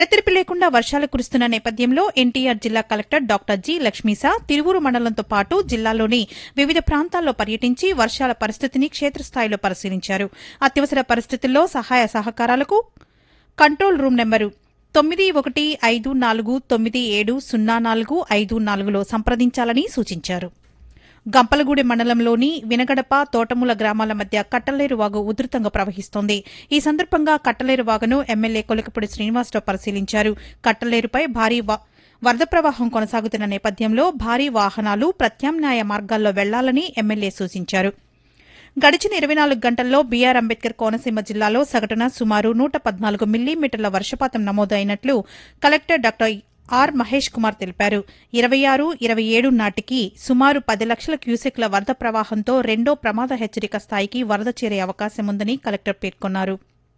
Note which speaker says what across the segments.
Speaker 1: ఎడతెరిపి లేకుండా వర్షాలు కురుస్తున్న నేపథ్యంలో ఎన్టీఆర్ జిల్లా collector doctor G Lakshmisha Tiruvuru మండలంతో పాటు జిల్లాలోని వివిధ ప్రాంతాల్లో పర్యటించి వర్షాల పరిస్థితిని క్షేత్రస్థాయిలో పరిశీలించారు అత్యవసర పరిస్థితుల్లో సహాయ సహకారాలకు కంట్రోల్ రూమ్ నెంబరు తొమ్మిది ఒకటి ఐదు నాలుగు తొమ్మిది ఏడు సున్నా నాలుగు ఐదు నాలుగులో సంప్రదించాలని సూచించారు గంపలగూడెం మండలంలోని వినగడప తోటమూల గ్రామాల మధ్య కట్టలేరు వాగు ఉధృతంగా ప్రవహిస్తోంది ఈ సందర్భంగా కట్టలేరు వాగును ఎమ్మెల్యే కొలికపూడి శ్రీనివాసరావు పరిశీలించారు కట్టలేరుపై భారీ వ- వరద ప్రవాహం కొనసాగుతున్న నేపథ్యంలో భారీ వాహనాలు ప్రత్యామ్నాయ మార్గాల్లో వెళ్లాలని ఎమ్మెల్యే సూచించారు గడిచిన ఇరవై నాలుగు గంటల్లో బీఆర్ అంబేద్కర్ కోనసీమ జిల్లాలో సగటున సుమారు నూట పద్నాలుగు మిల్లీమీటర్ల వర్షపాతం నమోదు అయినట్లు collector doctor R Mahesh Kumar తెలిపారు ఇరవై ఆరు ఇరవై ఏడు నాటికి సుమారు పది లక్షల క్యూసెక్ల వరద ప్రవాహంతో రెండో ప్రమాద హెచ్చరిక స్థాయికి వరద చేరే అవకాశం ఉందని కలెక్టర్ పేర్కొన్నారు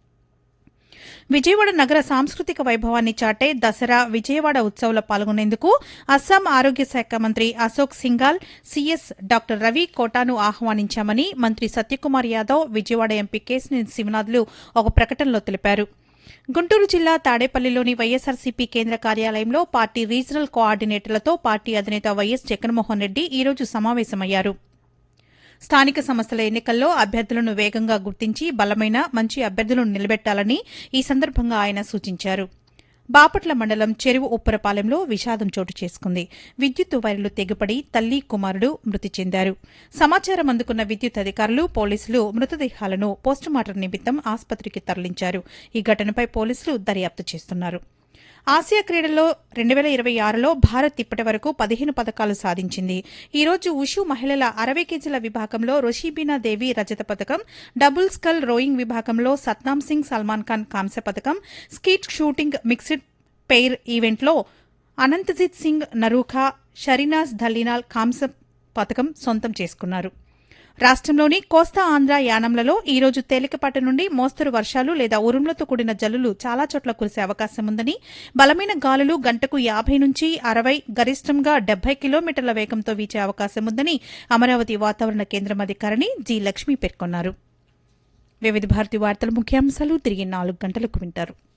Speaker 1: విజయవాడ నగర సాంస్కృతిక వైభవాన్ని చాటే దసరా విజయవాడ ఉత్సవంలో పాల్గొనేందుకు అస్సాం ఆరోగ్య శాఖ మంత్రి అశోక్ సింగాల్ సీఎస్ డాక్టర్ రవి కోటాను ఆహ్వానించామని మంత్రి సత్యకుమార్ యాదవ్ విజయవాడ ఎంపీ కేసినేని శివనాథ్లు ఒక ప్రకటనలో తెలిపారు గుంటూరు జిల్లా తాడేపల్లిలోని వైఎస్సార్సీపీ కేంద్ర కార్యాలయంలో పార్టీ రీజనల్ కోఆర్డినేటర్లతో పార్టీ అధినేత వైఎస్ జగన్మోహన్ రెడ్డి ఈ రోజు సమావేశమయ్యారు స్థానిక సంస్థల ఎన్నికల్లో అభ్యర్థులను వేగంగా గుర్తించి బలమైన మంచి అభ్యర్థులను నిలబెట్టాలని ఈ సందర్భంగా ఆయన సూచించారు బాపట్ల మండలం చెరువు ఉప్పరపాలెంలో విషాదం చోటు చేసుకుంది విద్యుత్ వైర్లు తెగిపడి తల్లి కుమారుడు మృతి చెందారు సమాచారం అందుకున్న విద్యుత్ అధికారులు పోలీసులు మృతదేహాలను పోస్టుమార్టం నిమిత్తం ఆసుపత్రికి తరలించారు ఈ ఘటనపై పోలీసులు దర్యాప్తు చేస్తున్నారు ఆసియా క్రీడల్లో రెండు వేల ఇరవై ఆరులో భారత్ ఇప్పటి వరకు పదిహేను పథకాలు సాధించింది ఈ రోజు ఉషు మహిళల అరవై కేజీల విభాగంలో రోషీబీనా దేవి రజత పథకం డబుల్ స్కల్ రోయింగ్ విభాగంలో సత్నాం సింగ్ సల్మాన్ ఖాన్ కాంస్య పథకం స్కీట్ షూటింగ్ మిక్స్డ్ పెయిర్ ఈవెంట్లో అనంతజిత్ సింగ్ నరూఖా షరీనాస్ ధల్లీనాల్ కాంస్య పథకం సొంతం చేసుకున్నారు రాష్ట్రంలోని కోస్తా ఆంధ్ర యానంలలో ఈ రోజు తేలికపాటి నుండి మోస్తరు వర్షాలు లేదా ఉరుములతో కూడిన జల్లులు చాలా చోట్ల కురిసే అవకాశం ఉందని బలమైన గాలులు గంటకు యాభై నుంచి అరవై గరిష్టంగా డెబ్బై కిలోమీటర్ల వేగంతో వీచే అవకాశం ఉందని అమరావతి వాతావరణ కేంద్రం అధికారిని జి లక్ష్మి పేర్కొన్నారు వివిధ భారతి వార్తల ముఖ్యాంశాలు తిరిగి నాలుగు గంటలకు వింటారు